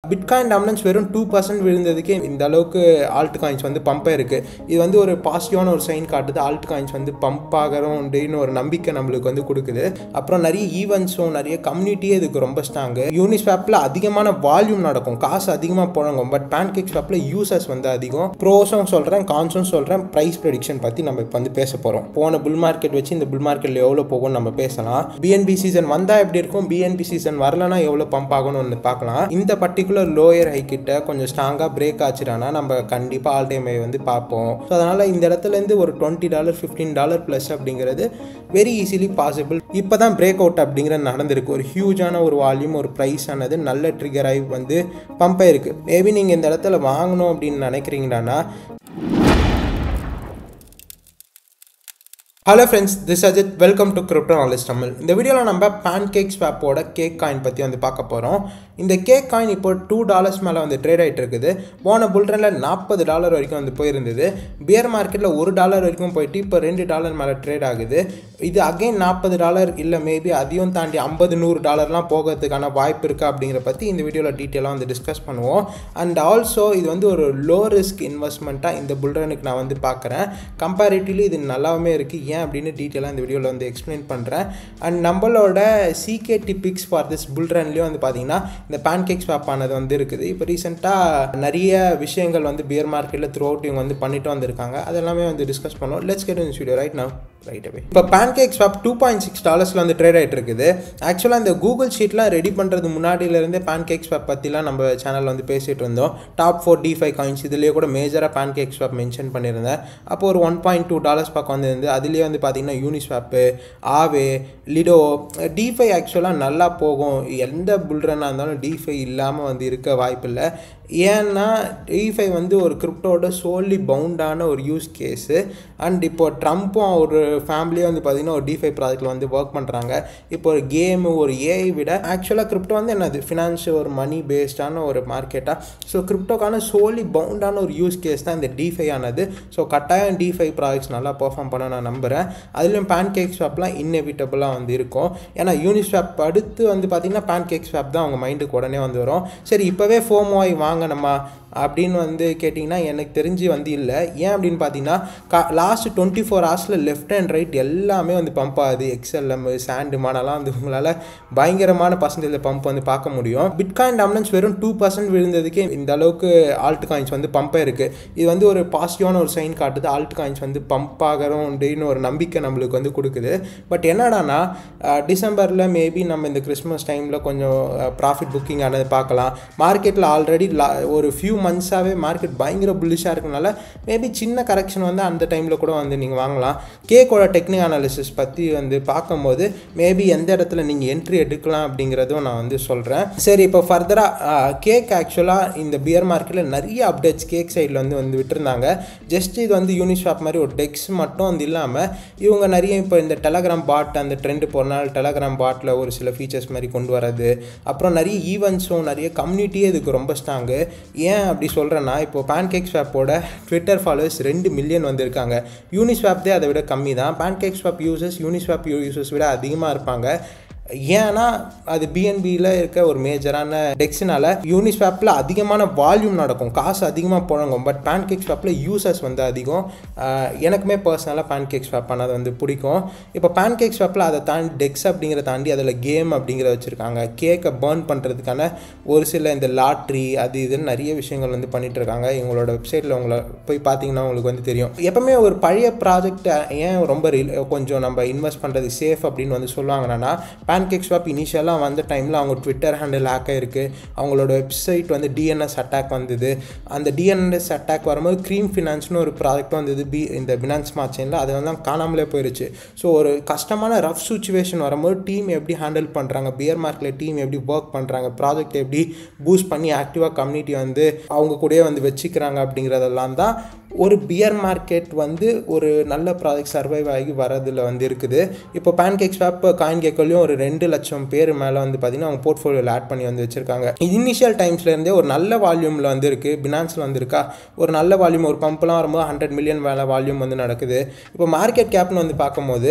bitcoin dominance வெறும் two percent விழுந்ததுக்கே இந்த அளவுக்கு ஆல்ட் காயின்ஸ் வந்து பம்ப் இருக்கு இது வந்து ஒரு பாசிட்டிவான ஒரு சைன் காட்டுது ஆல்ட் காயின்ஸ் வந்து பம்ப் ஆகிறோம் அப்படின்னு ஒரு நம்பிக்கை நம்மளுக்கு வந்து கொடுக்குது அப்புறம் நிறைய ஈவெண்ட்ஸும் நிறைய கம்யூனிட்டியே இதுக்கு ரொம்ப ஸ்ட்ராங்கு யூனிஸ்வாப்பில் அதிகமான வால்யூம் நடக்கும் காசு அதிகமாக புழங்கும் பட் பேன்கேக் ஸ்வாப்பில் யூசர்ஸ் வந்து அதிகம் ப்ரோஸும் சொல்கிறேன் கான்ஸும் சொல்கிறேன் ப்ரைஸ் ப்ரெடிக்ஷன் பற்றி நம்ம இப்போ வந்து பேச போகிறோம் போன புல் மார்க்கெட் வச்சு இந்த புல் மார்க்கெட்டில் எவ்வளோ போகும்னு நம்ம பேசலாம் பிஎன்பி சீசன் வந்தால் எப்படி இருக்கும் பிஎன்பி சீசன் வரலனா எவ்வளோ பம்ப் ஆகும்னு ஒன்று பார்க்கலாம் இந்த பர்டிகுலர் லோயர் ஹை கிட்ட கொஞ்சம் ஸ்ட்ராங்காக பிரேக் ஆச்சுடானா நம்ம கண்டிப்பாக ஆல் டைம் வந்து பார்ப்போம் ஸோ அதனால் இந்த இடத்துலேருந்து ஒரு twenty dollar fifteen dollar plus அப்படிங்கிறது வெரி ஈஸிலி பாசிபிள் இப்போ தான் பிரேக் அவுட் அப்படிங்கிறது நடந்திருக்கு ஒரு ஹியூஜான ஒரு வால்யூம் ஒரு ப்ரைஸ் ஆனது நல்ல ட்ரிகர் ஆகி வந்து பம்ப் ஆயிருக்கு மேபி நீங்கள் இந்த இடத்துல வாங்கணும் அப்படின்னு நினைக்கிறீங்களான்னா hello friends this Ajith welcome to crypto knowledge Tamil இந்த வீடியோவில் நம்ம பேன் கேக் ஸ்வாப்போட கேக் காயின் பற்றி வந்து பார்க்க போகிறோம் இந்த கேக் காயின் இப்போ டூ டாலர்ஸ் மேலே வந்து ட்ரேட் ஆகிட்டு இருக்குது போன புல்ரனில் நாற்பது டாலர் வரைக்கும் வந்து போயிருந்தது பியர் மார்க்கெட்டில் ஒரு டாலர் வரைக்கும் போயிட்டு இப்போ ரெண்டு டாலர் மேலே ட்ரேட் ஆகுது இது அகைன் நாற்பது டாலர் இல்லை மேபி அதையும் தாண்டி ஐம்பது நூறு டாலர்லாம் போகிறதுக்கான வாய்ப்பு இருக்கா அப்படிங்கிற பற்றி இந்த வீடியோவில் டீட்டெயிலாக வந்து டிஸ்கஸ் பண்ணுவோம் அண்ட் ஆல்சோ இது வந்து ஒரு லோ ரிஸ்க் இன்வெஸ்ட்மெண்ட்டாக இந்த புல்ரனுக்கு நான் வந்து பார்க்குறேன் கம்பேரிட்டிவ்லி இது நல்லாவே இருக்குது ஏன் அப்படின்னு டீட்டெயிலாக இந்த வீடியோவில் வந்து எக்ஸ்பிளைன் பண்ணுறேன் அண்ட் நம்மளோட சிகே டிபிக்ஸ் ஃபார் திஸ் புல்ரன்லேயும் வந்து பார்த்தீங்கன்னா இந்த பேன்கேக் ஸ்வாப் ஆனது வந்து இருக்குது இப்போ ரீசெண்டாக நிறைய விஷயங்கள் வந்து பியர் மார்க்கெட்டில் த்ரூ அவுட் இவங்க வந்து பண்ணிட்டு வந்திருக்காங்க அதெல்லாமே வந்து டிஸ்கஸ் பண்ணுவோம் let's get in video right now right away இப்போ pancake swap two point six டாலர்ஸில் வந்து ட்ரேட் ஆகிட்டு இருக்குது ஆக்சுவலாக இந்த கூகுள் ஷீட்லாம் ரெடி பண்ணுறது முன்னாடியிலேருந்தே பேன்கேக் ஸ்வாப் பற்றிலாம் நம்ம சேனல் வந்து பேசிகிட்டு இருந்தோம் top four to five coins இதுலேயே கூட மேஜராக பேன்கேக் ஸ்வாப் மென்ஷன் பண்ணியிருந்தேன் அப்போ ஒரு ஒன் பாயிண்ட் டூ டாலர்ஸ் பக்கம் வந்து அதுலேயே வந்து பார்த்தீங்கன்னா யூனிஸ்வாப்பு ஆவே லிடோ டிஃபை ஆக்சுவலாக நல்லா போகும் எந்த புல்ரனாக இருந்தாலும் டிஃபை இல்லாமல் வந்து இருக்க வாய்ப்பில்லை ஏன்னா டிஃபை வந்து ஒரு கிரிப்டோட சோல்லி பவுண்டான ஒரு யூஸ் கேஸு அண்ட் இப்போ ட்ரம்ப்பும் ஒரு ஃபேமிலியும் வந்து பார்த்திங்கன்னா ஒரு டிஃபை ப்ராஜெக்டில் வந்து ஒர்க் பண்ணுறாங்க இப்போ ஒரு கேமு ஒரு ஏஐ விட ஆக்சுவலாக கிரிப்டோ வந்து என்னது ஃபினான்ஷியல் ஒரு மணி பேஸ்டான ஒரு மார்க்கெட்டாக ஸோ கிரிப்டோக்கான சோலி பவுண்டான ஒரு யூஸ் கேஸ் தான் இந்த டிஃபை ஆனது ஸோ கட்டாயம் டிஃபை ப்ராஜெக்ட்ஸ் நல்லா பர்ஃபார்ம் பண்ண நான் நம்புகிறேன் அதுலேயும் பேன் கேக் ஸ்வாப்லாம் இன்னெவிட்டபுளாக வந்து இருக்கும் ஏன்னா யூனிஸ்வாப் அடுத்து வந்து பார்த்திங்கன்னா பேன் கேக் ஸ்வாப் தான் அவங்க மைண்டுக்கு உடனே வந்து வரும் சரி இப்போவே ஃபோமோய் வாங்கணுமா அப்படின்னு வந்து கேட்டிங்கன்னா எனக்கு தெரிஞ்சு வந்து இல்லை ஏன் அப்படின்னு பார்த்தீங்கன்னா கா லாஸ்ட் டுவெண்ட்டி ஃபோர் ஹவர்ஸில் லெஃப்ட் அண்ட் ரைட் எல்லாமே வந்து பம்ப் ஆகுது எக்ஸ்எல்எம் சாண்டு மானெல்லாம் வந்து உங்களால் பயங்கரமான பர்சன்டேஜ் பம்ப் வந்து பார்க்க முடியும் பிட்காயின் டாமினன்ஸ் வெறும் டூ பர்சன்ட் விழுந்ததுக்கே இந்த அளவுக்கு ஆல்ட் காயின்ஸ் வந்து பம்ப் இருக்குது இது வந்து ஒரு பாசிட்டிவான ஒரு சைன் காட்டுது ஆல்ட் காயின்ஸ் வந்து பம்ப் ஆகிறோம் அப்படின்னு ஒரு நம்பிக்கை நம்மளுக்கு வந்து கொடுக்குது பட் என்னடானா டிசம்பரில் மேபி நம்ம இந்த கிறிஸ்மஸ் டைமில் கொஞ்சம் ப்ராஃபிட் புக்கிங் ஆனது பார்க்கலாம் மார்க்கெட்டில் ஆல்ரெடி ஒரு ஃபியூ மந்த்ஸாகவே மார்க்கெட் பயங்கர புல்லிஷாக இருக்கனால மேபி சின்ன கரெக்ஷன் வந்து அந்த டைமில் கூட வந்து நீங்கள் வாங்கலாம் கேக்கோட டெக்னிக் அனாலிசிஸ் பற்றி வந்து பார்க்கும்போது மேபி எந்த இடத்துல நீங்கள் என்ட்ரி எடுக்கலாம் அப்படிங்கிறதும் நான் வந்து சொல்கிறேன் சரி இப்போ ஃபர்தராக கேக் ஆக்சுவலாக இந்த பியர் மார்க்கெட்டில் நிறைய அப்டேட்ஸ் கேக் சைடில் வந்து வந்து விட்டுருந்தாங்க ஜஸ்ட் இது வந்து யூனிஷாப் மாதிரி ஒரு டெக்ஸ் மட்டும் வந்து இல்லாமல் இவங்க நிறைய இப்போ இந்த டெலகிராம் பாட் அந்த ட்ரெண்டு போகிறனால டெலகிராம் பாட்டில் ஒரு சில ஃபீச்சர்ஸ் மாதிரி கொண்டு வரது அப்புறம் நிறைய ஈவெண்ட்ஸும் நிறைய கம்யூனிட்டியே இதுக்கு ரொம்ப ஸ்ட்ராங்கு ஏன் அப்படி சொல்கிறேன்னா இப்போ பேன்கேக் ஸ்வாப்போட ட்விட்டர் ஃபாலோவர்ஸ் ரெண்டு மில்லியன் வந்திருக்காங்க யூனிஸ்வாப் தான் அதை விட கம்மி தான் pancake swap users Uniswap users விட அதிகமாக இருப்பாங்க ஏன்னா அது பிஎன்பியில் இருக்க ஒரு மேஜரான டெக்ஸ்னால யூனிஸ்வாப்பில் அதிகமான வால்யூம் நடக்கும் காசு அதிகமாக புழங்கும் பட் பேன்கேக் ஸ்வாப்பில் யூசர்ஸ் வந்து அதிகம் எனக்குமே பர்சனலாக பேன்கேக் ஸ்வாப் பண்ணது வந்து பிடிக்கும் இப்போ பேன்கேக் ஸ்வாப்பில் அதை தாண்டி டெக்ஸ் அப்படிங்கிறத தாண்டி அதில் கேம் அப்படிங்கிறத வச்சுருக்காங்க கேக்கை பேர்ன் பண்ணுறதுக்கான ஒரு சில இந்த லாட்ரி அது இதுன்னு நிறைய விஷயங்கள் வந்து பண்ணிட்டு இருக்காங்க எங்களோட வெப்சைட்டில் உங்களை போய் பார்த்தீங்கன்னா உங்களுக்கு வந்து தெரியும் எப்பவுமே ஒரு பழைய ப்ராஜெக்ட் ஏன் ரொம்ப கொஞ்சம் நம்ம இன்வெஸ்ட் பண்ணுறது சேஃப் அப்படின்னு வந்து சொல்லுவாங்கன்னா பேன்கேக் ஸ்வாப் இனிஷியலாக வந்த டைமில் அவங்க ட்விட்டர் ஹேண்டில் ஹேக் ஆகிருக்கு அவங்களோட வெப்சைட் வந்து டிஎன்எஸ் அட்டாக் வந்தது அந்த டிஎன்எஸ் அட்டாக் வரும்போது க்ரீம் ஃபினான்ஸ்னு ஒரு ப்ராஜெக்ட் வந்தது பி இந்த பினான்ஸ் ஸ்மார்ட் செயினில் அது வந்து காணாமலே போயிருச்சு ஸோ ஒரு கஷ்டமான ரஃப் சுச்சுவேஷன் வரும்போது டீம் எப்படி ஹேண்டில் பண்ணுறாங்க பியர் மார்க்கில் டீம் எப்படி ஒர்க் பண்ணுறாங்க ப்ராஜெக்ட் எப்படி பூஸ்ட் பண்ணி ஆக்டிவாக கம்யூனிட்டி வந்து அவங்க கூடயே வந்து வச்சுக்கிறாங்க அப்படிங்கிறதெல்லாம் தான் ஒரு பியர் மார்க்கெட் வந்து ஒரு நல்ல ப்ராஜெக்ட் சர்வைவ் ஆகி வரதில் வந்து இருக்குது இப்போ பேன்கேக் ஸ்வாப் காயின் கேக்கோலையும் ஒரு ரெண்டு லட்சம் பேர் மேலே வந்து பார்த்திங்கன்னா அவங்க போர்ட்ஃபோலியோவில் ஆட் பண்ணி வந்து வச்சுருக்காங்க இனிஷியல் டைம்ஸ்லேருந்தே ஒரு நல்ல வால்யூமில் வந்து இருக்குது பினான்ஸில் வந்துருக்கா ஒரு நல்ல வால்யூம் ஒரு பம்ப்லாம் வரும்போது ஹண்ட்ரட் மில்லியன் மேலே வால்யூம் வந்து நடக்குது இப்போ மார்க்கெட் கேப்னு வந்து பார்க்கும்போது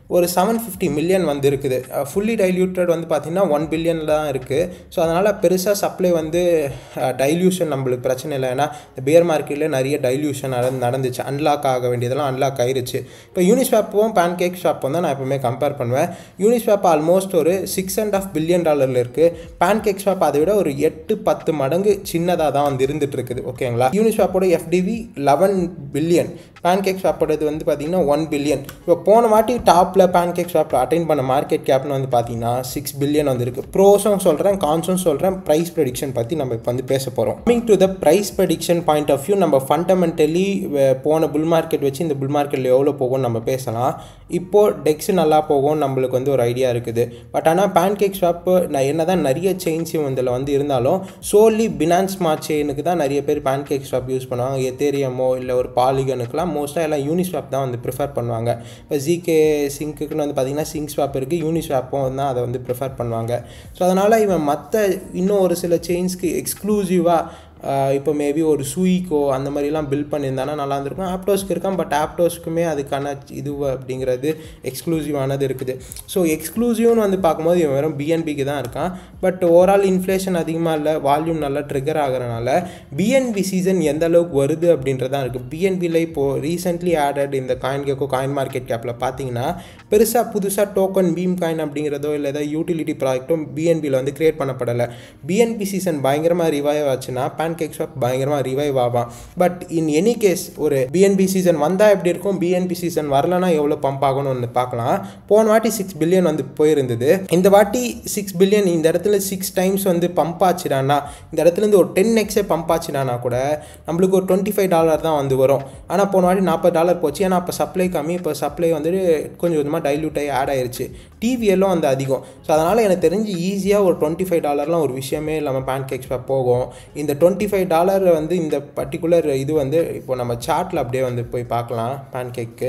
ஒரு செவன் ஃபிஃப்டி மில்லியன் வந்து இருக்குது ஃபுல்லி டைல்யூட்டட் வந்து பார்த்திங்கன்னா ஒன் பில்லியனில் தான் இருக்குது ஸோ அதனால் பெருசாக சப்ளை வந்து டைல்யூஷன் நம்மளுக்கு பிரச்சனை இல்லை ஏன்னா இந்த பியர் மார்க்கெட்டில் நிறைய டைல்யூஷன் நடந்துச்சு அன்லாக் ஆக வேண்டியதெல்லாம் அன்லாக் ஆயிருச்சு இப்போ யூனிஸ்வாப்பும் பேன் கேக் ஷாப்பும் தான் நான் எப்பவுமே கம்பேர் பண்ணுவேன் யூனிஸ்வாப் ஆல்மோஸ்ட் ஒரு சிக்ஸ் அண்ட் ஆஃப் பில்லியன் டாலரில் இருக்குது பேன் கேக் ஷாப் அதை விட ஒரு எட்டு பத்து மடங்கு சின்னதாக தான் வந்து இருந்துட்டு இருக்குது ஓகேங்களா யூனிஸ்வாப்போட FDV eleven billion pancake ஷாப்போடது வந்து பார்த்தீங்கன்னா ஒன் பில்லியன் இப்போ போன வாட்டி டாப்பில் பேன் கேக் ஷாப்பில் அட்டைன் பண்ண மார்க்கெட் கேப்னு வந்து பார்த்தீங்கன்னா சிக்ஸ் பில்லியன் வந்துருக்கு ப்ரோஸும் சொல்கிறேன் கான்ஸும் சொல்கிறேன் ப்ரைஸ் ப்ரெடிக்ஷன் பற்றி நம்ம இப்போ வந்து பேச போகிறோம் coming to the price prediction point of view நம்ம ஃபண்டமெண்டலி போன புல் மார்க்கெட் வச்சு இந்த புல் மார்க்கெட்டில் எவ்வளோ போகும்னு நம்ம பேசலாம் இப்போது டெக்ஸ் நல்லா போகும் நம்மளுக்கு வந்து ஒரு ஐடியா இருக்குது பட் ஆனால் பேன் கேக் ஷாப்பு நான் என்ன தான் நிறைய செயின்ஸும் இதில் வந்து இருந்தாலும் சோலி பினான்ஸ் ஸ்மார்ட் செயினுக்கு தான் நிறைய பேர் பேன் கேக் ஷாப் யூஸ் பண்ணுவாங்க எத்தேரியமோ இல்லை ஒரு பாலிகனுக்குலாம் மோஸ்ட்டாக எல்லாம் யூனிஸ்வாப் தான் வந்து ப்ரிஃபர் பண்ணுவாங்க இப்போ ஜிகே சிங்க்குன்னு வந்து பார்த்திங்கன்னா சிங்க் ஸ்வாப் இருக்குது யூனிஸ்வாப்பும் தான் அதை வந்து ப்ரிஃபர் பண்ணுவாங்க ஸோ அதனால் இவன் மற்ற இன்னும் ஒரு சில செயின்ஸ்க்கு எக்ஸ்க்ளூசிவாக இப்போ மேபி ஒரு சூயிக்கோ அந்த மாதிரிலாம் பில்ட் பண்ணியிருந்தானா நல்லா இருந்திருக்கும் ஆப்டோஸ்க்கு இருக்கான் பட் ஆப்டோஸ்க்குமே அதுக்கான இது அப்படிங்கிறது எக்ஸ்க்ளூசிவானது இருக்குது ஸோ எக்ஸ்க்ளூசிவ்னு வந்து பார்க்கும்போது இவன் வெறும் பிஎன்பிக்கு தான் இருக்கான் பட் ஓவரால் இன்ஃப்ளேஷன் அதிகமாக இல்லை வால்யூம் நல்லா ட்ரிகர் ஆகிறனால பிஎன்பி சீசன் எந்த அளவுக்கு வருது அப்படின்றதான் இருக்குது பிஎன்பியில் இப்போது ரீசெண்ட்லி ஆடட் இந்த காயின் கேக்கோ காயின் மார்க்கெட் கேப்பில் பார்த்தீங்கன்னா பெருசாக புதுசாக டோக்கன் பீம் காயின் அப்படிங்கிறதோ இல்லை ஏதாவது யூட்டிலிட்டி ப்ராடக்ட்டும் பிஎன்பியில் வந்து கிரியேட் பண்ணப்படலை பிஎன்பி சீசன் பயங்கரமாக ரிவைவ் ஆச்சுன்னா பேன் கேக் ஷாப் பயங்கரமாக ரிவைவ் ஆவான் பட் இன் எனி கேஸ் ஒரு பிஎன்பி சீசன் வந்தால் எப்படி இருக்கும் பிஎன்பி சீசன் வரலனா எவ்வளோ பம்ப் ஆகும்னு ஒன்று பார்க்கலாம் போன வாட்டி சிக்ஸ் பில்லியன் வந்து போயிருந்தது இந்த வாட்டி சிக்ஸ் பில்லியன் இந்த இடத்துல சிக்ஸ் டைம்ஸ் வந்து பம்ப் ஆச்சுடானா இந்த இடத்துலேருந்து ஒரு டென் எக்ஸே பம்ப் ஆச்சுடானா கூட நம்மளுக்கு ஒரு டுவெண்ட்டி ஃபைவ் டாலர் தான் வந்து வரும் ஆனால் போன வாட்டி நாற்பது டாலர் போச்சு ஏன்னா அப்போ சப்ளை கம்மி இப்போ சப்ளை வந்துட்டு கொஞ்சம் கொஞ்சமாக டைல்யூட் ஆகி ஆட் ஆயிருச்சு டிவிஎல்லும் வந்து அதிகம் ஸோ அதனால் எனக்கு தெரிஞ்சு ஈஸியாக ஒரு டுவெண்ட்டி ஃபைவ் டாலர்லாம் ஒரு விஷயமே இல்லாமல் பேன் கேக்ஸ் போகும் இந்த டுவெண்ட்டி ஃபைவ் டாலர் வந்து இந்த பர்டிகுலர் இது வந்து இப்போ நம்ம சார்ட்டில் அப்படியே வந்து போய் பார்க்கலாம் பேன் கேக்கு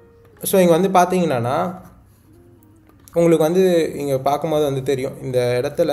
ஸோ இங்கே வந்து பார்த்தீங்கன்னா உங்களுக்கு வந்து இங்கே பார்க்கும்போது வந்து தெரியும் இந்த இடத்துல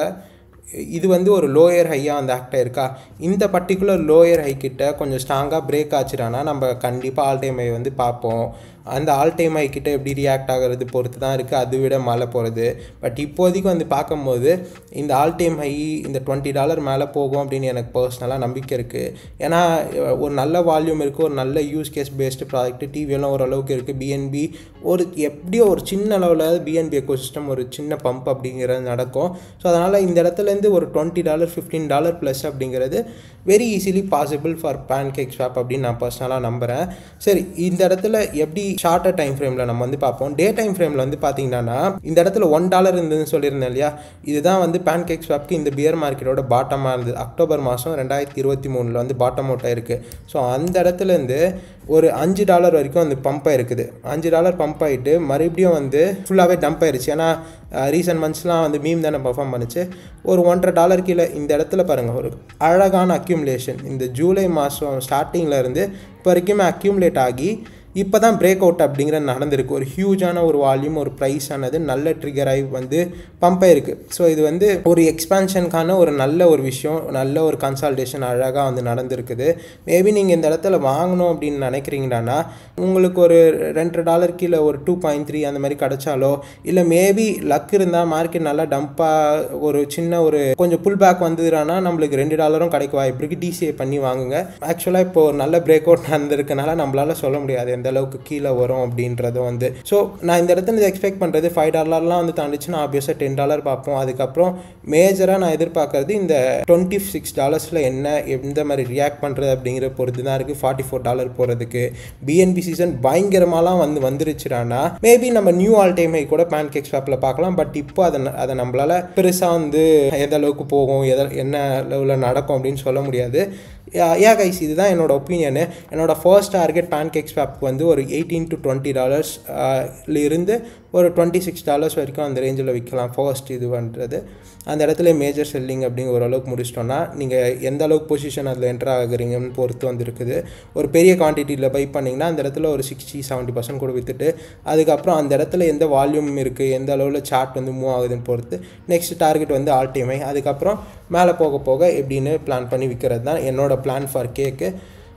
இது வந்து ஒரு லோயர் ஹையாக அந்த ஆக்ட் இருக்கா இந்த பர்டிகுலர் லோயர் ஹை கிட்ட கொஞ்சம் ஸ்ட்ராங்காக பிரேக் ஆச்சுடானா நம்ம கண்டிப்பாக ஆல் டைம் ஹை வந்து பார்ப்போம் அந்த ஆல் டைம் ஹை கிட்ட எப்படி ரியாக்ட் ஆகிறது பொறுத்து தான் இருக்குது அதை விட மேலே போகிறது பட் இப்போதைக்கு வந்து பார்க்கும்போது இந்த ஆல் டைம் ஹை இந்த டுவெண்ட்டி டாலர் மேலே போகும் அப்படின்னு எனக்கு பர்சனலாக நம்பிக்கை இருக்குது ஏன்னா ஒரு நல்ல வால்யூம் இருக்குது ஒரு நல்ல யூஸ் கேஸ் பேஸ்டு ப்ராடக்ட் டிவியெல்லாம் ஓரளவுக்கு இருக்குது பிஎன்பி ஒரு எப்படியோ ஒரு சின்ன அளவில் பிஎன்பி எக்கோ சிஸ்டம் ஒரு சின்ன பம்ப் அப்படிங்கிறது நடக்கும் ஸோ அதனால் இந்த இடத்துலேருந்து ஒரு twenty dollar fifteen dollar plus அப்படிங்கிறது very easily possible for pancake swap அப்படின்னு நான் பர்சனலாக நம்புகிறேன் சரி இந்த இடத்துல எப்படி ஷார்ட்டர் டைம் ஃப்ரேமில் நம்ம வந்து பார்ப்போம் டே டைம் ஃப்ரேமில் வந்து பார்த்தீங்கன்னா இந்த இடத்துல ஒன் டாலர் இருந்ததுன்னு சொல்லியிருந்தேன் இல்லையா இதுதான் வந்து பேன் கேக் ஷாப்க்கு இந்த பியர் மார்க்கெட்டோட பாட்டமாக இருந்தது அக்டோபர் மாதம் ரெண்டாயிரத்தி இருபத்தி மூணில் வந்து பாட்டம் அவுட் ஆயிருக்கு ஸோ அந்த இடத்துலேருந்து ஒரு அஞ்சு டாலர் வரைக்கும் வந்து பம்ப் ஆயிருக்குது அஞ்சு டாலர் பம்ப் ஆகிட்டு மறுபடியும் வந்து ஃபுல்லாகவே டம்ப் ஆயிருச்சு ஏன்னா ரீசன்ட் மந்த்ஸ்லாம் வந்து மீம் தானே பர்ஃபார்ம் பண்ணுச்சு ஒரு ஒன்றரை டாலர் கீழே இந்த இடத்துல பாருங்கள் ஒரு அழகான அக்யூமுலேஷன் இந்த ஜூலை மாதம் ஸ்டார்டிங்கில் இருந்து இப்போ வரைக்குமே அக்யூமுலேட் ஆகி இப்போ தான் பிரேக் அவுட் அப்படிங்கிற நடந்திருக்கு ஒரு ஹியூஜான ஒரு வால்யூம் ஒரு ப்ரைஸ் ஆனது நல்ல ட்ரிகர் ஆகி வந்து பம்ப் ஆயிருக்கு ஸோ இது வந்து ஒரு எக்ஸ்பான்ஷனுக்கான ஒரு நல்ல ஒரு விஷயம் நல்ல ஒரு கன்சல்டேஷன் அழகாக வந்து நடந்திருக்குது மேபி நீங்கள் இந்த இடத்துல வாங்கணும் அப்படின்னு நினைக்கிறீங்கன்னா உங்களுக்கு ஒரு ரெண்டு டாலர் கீழே ஒரு டூ பாயிண்ட் த்ரீ அந்த மாதிரி கிடைச்சாலோ இல்லை மேபி லக் இருந்தால் மார்க்கெட் நல்லா டம்ப்பாக ஒரு சின்ன ஒரு கொஞ்சம் புல் பேக் வந்ததுனா நம்மளுக்கு ரெண்டு டாலரும் கிடைக்க வாய்ப்பு இருக்குது டிசிஏ பண்ணி வாங்குங்க ஆக்சுவலாக இப்போ ஒரு நல்ல பிரேக் அவுட் நடந்திருக்கனால நம்மளால சொல்ல முடியாது எந்த அளவுக்கு கீழே வரும் அப்படின்றது வந்து ஸோ நான் இந்த இடத்துல எக்ஸ்பெக்ட் பண்ணுறது ஃபைவ் டாலர்லாம் வந்து தாண்டிச்சுன்னா ஆப்வியஸாக டென் டாலர் பார்ப்போம் அதுக்கப்புறம் மேஜராக நான் எதிர்பார்க்கறது இந்த டுவெண்ட்டி சிக்ஸ் டாலர்ஸில் என்ன எந்த மாதிரி ரியாக்ட் பண்ணுறது அப்படிங்கிற பொறுத்து தான் இருக்குது ஃபார்ட்டி ஃபோர் டாலர் போகிறதுக்கு பிஎன்பி சீசன் பயங்கரமாலாம் வந்து வந்துருச்சுடானா மேபி நம்ம நியூ ஆல் டைம் கூட பேன் கேக் ஷாப்பில் பார்க்கலாம் பட் இப்போ அதை அதை நம்மளால் பெருசாக வந்து எந்த அளவுக்கு போகும் எதை என்ன லெவலில் நடக்கும் அப்படின்னு சொல்ல முடியாது யா கைஸ் இதுதான் என்னோட ஒப்பீனியனு என்னோட ஃபர்ஸ்ட் டார்கெட் பேன் கேக் ஸ்வாப்க்கு வந்து ஒரு எயிட்டீன் டு டுவெண்ட்டி டாலர்ஸ் இருந்து ஒரு டுவெண்ட்டி சிக்ஸ் டாலர்ஸ் வரைக்கும் அந்த ரேஞ்சில் விற்கலாம் ஃபர்ஸ்ட் இது பண்ணுறது அந்த இடத்துல மேஜர் செல்லிங் அப்படிங்கிற ஓரளவுக்கு முடிச்சிட்டோன்னா நீங்கள் எந்த அளவுக்கு பொசிஷன் அதில் என்டர் ஆகுறீங்கன்னு பொறுத்து வந்துருக்குது ஒரு பெரிய குவான்டிட்டியில் பை பண்ணிங்கன்னா அந்த இடத்துல ஒரு சிக்ஸ்டி செவன்ட்டி பர்சன்ட் கூட விற்றுட்டு அதுக்கப்புறம் அந்த இடத்துல எந்த வால்யூம் இருக்குது எந்த அளவில் சார்ட் வந்து மூவ் ஆகுதுன்னு பொறுத்து நெக்ஸ்ட் டார்கெட் வந்து ஆல் டைமை அதுக்கப்புறம் மேலே போக போக எப்படின்னு பிளான் பண்ணி விற்கிறது தான் என்னோட plan for cake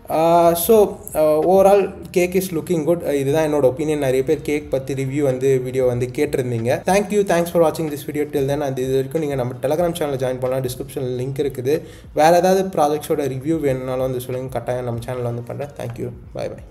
so overall cake is looking good இதுதான் என்னோட ஒப்பீனியன் நிறைய பேர் கேக் பற்றி ரிவ்யூ வந்து வீடியோ வந்து கேட்டிருந்தீங்க தேங்க்யூ தேங்க்ஸ் ஃபார் வாட்சிங் திஸ் வீடியோ டில் தென் அது இது வரைக்கும் நீங்கள் நம்ம டெலகிராம் சேனலில் ஜாயின் பண்ணலாம் டிஸ்கிரிப்ஷனில் லிங்க் இருக்குது வேறு ஏதாவது ப்ராஜெக்ட்ஸோட ரிவ்யூ வேணுனாலும் வந்து சொல்லுங்கள் கட்டாயம் நம்ம சேனலில் வந்து பண்ணுறேன் தேங்க்யூ பாய் பாய்